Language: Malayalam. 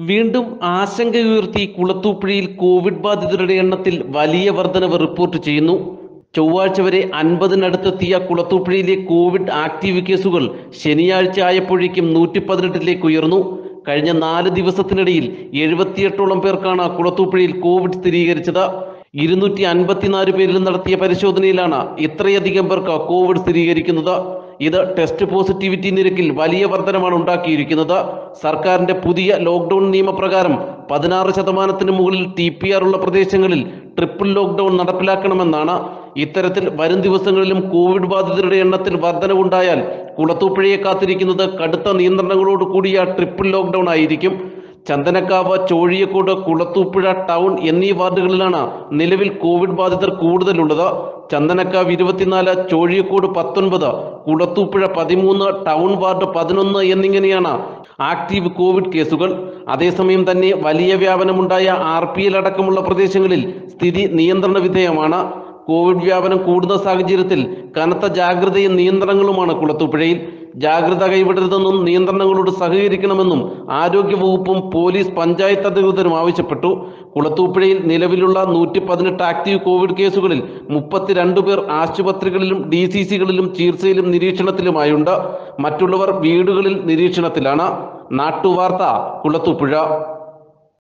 വീണ്ടും ആശങ്കയുയർത്തി കുളത്തൂപ്പുഴയിൽ കോവിഡ് ബാധിതരുടെ എണ്ണത്തിൽ വലിയ വർധനവ് റിപ്പോർട്ട് ചെയ്യുന്നു ചൊവ്വാഴ്ച വരെ അൻപതിനടുത്തെത്തിയ കുളത്തൂപ്പുഴയിലെ കോവിഡ് ആക്റ്റീവ് കേസുകൾ ശനിയാഴ്ച ആയപ്പോഴേക്കും നൂറ്റി പതിനെട്ടിലേക്ക് ഉയർന്നു കഴിഞ്ഞ നാല് ദിവസത്തിനിടയിൽ എഴുപത്തിയെട്ടോളം പേർക്കാണ് കുളത്തൂപ്പുഴയിൽ കോവിഡ് സ്ഥിരീകരിച്ചത് ഇരുന്നൂറ്റി അൻപത്തിനാല് പേരിൽ നടത്തിയ പരിശോധനയിലാണ് ഇത്രയധികം പേർക്ക് കോവിഡ് സ്ഥിരീകരിക്കുന്നത് ഇത് ടെസ്റ്റ് പോസിറ്റിവിറ്റി നിരക്കിൽ വലിയ വർധനമാണ് ഉണ്ടാക്കിയിരിക്കുന്നത് സർക്കാരിന്റെ പുതിയ ലോക്ക്ഡൌൺ നിയമപ്രകാരം പതിനാറ് ശതമാനത്തിന് മുകളിൽ ടി പി ആർ ഉള്ള പ്രദേശങ്ങളിൽ ട്രിപ്പിൾ ലോക്ക്ഡൌൺ നടപ്പിലാക്കണമെന്നാണ് ഇത്തരത്തിൽ വരും ദിവസങ്ങളിലും കോവിഡ് ബാധിതരുടെ എണ്ണത്തിൽ വർധനവുണ്ടായാൽ കുളത്തൂപ്പുഴയെ കാത്തിരിക്കുന്നത് കടുത്ത നിയന്ത്രണങ്ങളോട് കൂടിയ ട്രിപ്പിൾ ലോക്ക്ഡൌൺ ആയിരിക്കും ചന്ദനക്കാവ് ചോഴിയക്കോട് കുളത്തൂപ്പുഴ ടൗൺ എന്നീ വാർഡുകളിലാണ് നിലവിൽ കോവിഡ് ബാധിതർ കൂടുതലുള്ളത് ചന്ദനക്കാവ് ഇരുപത്തിനാല് ചോഴിയക്കോട് പത്തൊൻപത് കുളത്തൂപ്പുഴ പതിമൂന്ന് ടൗൺ വാർഡ് പതിനൊന്ന് എന്നിങ്ങനെയാണ് ആക്റ്റീവ് കോവിഡ് കേസുകൾ അതേസമയം തന്നെ വലിയ വ്യാപനമുണ്ടായ ആർ പി എൽ അടക്കമുള്ള പ്രദേശങ്ങളിൽ സ്ഥിതി നിയന്ത്രണ വിധേയമാണ് കോവിഡ് വ്യാപനം കൂടുന്ന സാഹചര്യത്തിൽ കനത്ത ജാഗ്രതയും നിയന്ത്രണങ്ങളുമാണ് കുളത്തൂപ്പുഴയിൽ ജാഗ്രത കൈവിടരുതെന്നും നിയന്ത്രണങ്ങളോട് സഹകരിക്കണമെന്നും ആരോഗ്യവകുപ്പും പോലീസ് പഞ്ചായത്ത് അധികൃതരും ആവശ്യപ്പെട്ടു കുളത്തൂപ്പുഴയിൽ നിലവിലുള്ള നൂറ്റി പതിനെട്ട് ആക്റ്റീവ് കോവിഡ് കേസുകളിൽ മുപ്പത്തിരണ്ട് പേർ ആശുപത്രികളിലും ഡി സി സികളിലും ചികിത്സയിലും നിരീക്ഷണത്തിലുമായുണ്ട് മറ്റുള്ളവർ വീടുകളിൽ നിരീക്ഷണത്തിലാണ് നാട്ടുവാർത്ത കുളത്തൂപ്പുഴ